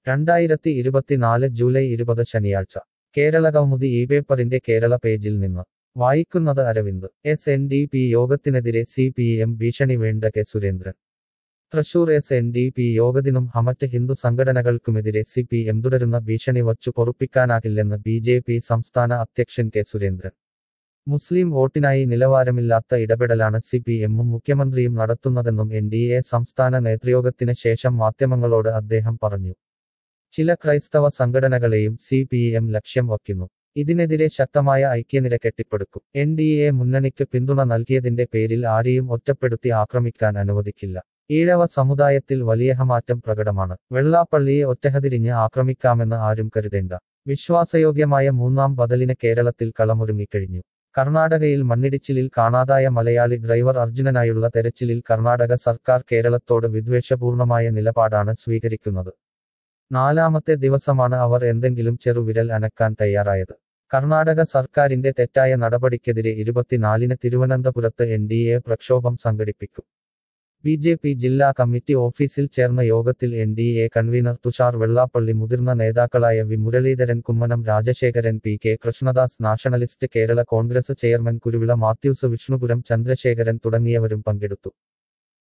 രണ്ടായിരത്തി ഇരുപത്തിനാല് ജൂലൈ ഇരുപത് ശനിയാഴ്ച കേരള കൗമുദി ഈ പേപ്പറിന്റെ കേരള പേജിൽ നിന്ന് വായിക്കുന്നത് Aravind S N D P യോഗത്തിനെതിരെ സി പി എം ഭീഷണി വേണ്ട K Surendran Thrissur S N D P യോഗത്തിനും ഹമറ്റ് ഹിന്ദു സംഘടനകൾക്കുമെതിരെ സി പി എം തുടരുന്ന ഭീഷണി വച്ചു പൊറുപ്പിക്കാനാകില്ലെന്ന് ബി ജെ പി സംസ്ഥാന അധ്യക്ഷൻ കെ സുരേന്ദ്രൻ മുസ്ലിം വോട്ടിനായി നിലവാരമില്ലാത്ത ഇടപെടലാണ് സി പി എമ്മും മുഖ്യമന്ത്രിയും നടത്തുന്നതെന്നും എൻ ഡി എ സംസ്ഥാന നേതൃയോഗത്തിന് ശേഷം മാധ്യമങ്ങളോട് അദ്ദേഹം പറഞ്ഞു ചില ക്രൈസ്തവ സംഘടനകളെയും സി പി എം ലക്ഷ്യം വയ്ക്കുന്നു ഇതിനെതിരെ ശക്തമായ ഐക്യനിര കെട്ടിപ്പടുക്കും എൻ ഡി എ മുന്നണിക്ക് പിന്തുണ നൽകിയതിന്റെ പേരിൽ ആരെയും ഒറ്റപ്പെടുത്തി ആക്രമിക്കാൻ അനുവദിക്കില്ല ഈഴവ സമുദായത്തിൽ വലിയ മാറ്റം പ്രകടമാണ് വെള്ളാപ്പള്ളിയെ ഒറ്റഹതിരിഞ്ഞ് ആക്രമിക്കാമെന്ന് ആരും കരുതേണ്ട വിശ്വാസയോഗ്യമായ മൂന്നാം ബദലിന് കേരളത്തിൽ കളമൊരുങ്ങിക്കഴിഞ്ഞു കർണാടകയിൽ മണ്ണിടിച്ചിലിൽ കാണാതായ മലയാളി ഡ്രൈവർ അർജുനനായുള്ള തെരച്ചിലിൽ കർണാടക സർക്കാർ കേരളത്തോട് വിദ്വേഷപൂർണമായ നിലപാടാണ് സ്വീകരിക്കുന്നത് നാലാമത്തെ ദിവസമാണ് അവർ എന്തെങ്കിലും ചെറുവിരൽ അനക്കാൻ തയ്യാറായത് കർണാടക സർക്കാരിന്റെ തെറ്റായ നടപടിക്കെതിരെ ഇരുപത്തിനാലിന് തിരുവനന്തപുരത്ത് എൻ ഡി എ പ്രക്ഷോഭം സംഘടിപ്പിക്കും ബി ജെ പി ജില്ലാ കമ്മിറ്റി ഓഫീസിൽ ചേർന്ന യോഗത്തിൽ N D A convener Thushar Vellappally മുതിർന്ന നേതാക്കളായ V Muraleedharan Kummanam Rajasekharan P K Krishnadas nationalist Kerala congress chairman Kuruvila Mathews Vishnupuram Chandrasekharan തുടങ്ങിയവരും പങ്കെടുത്തു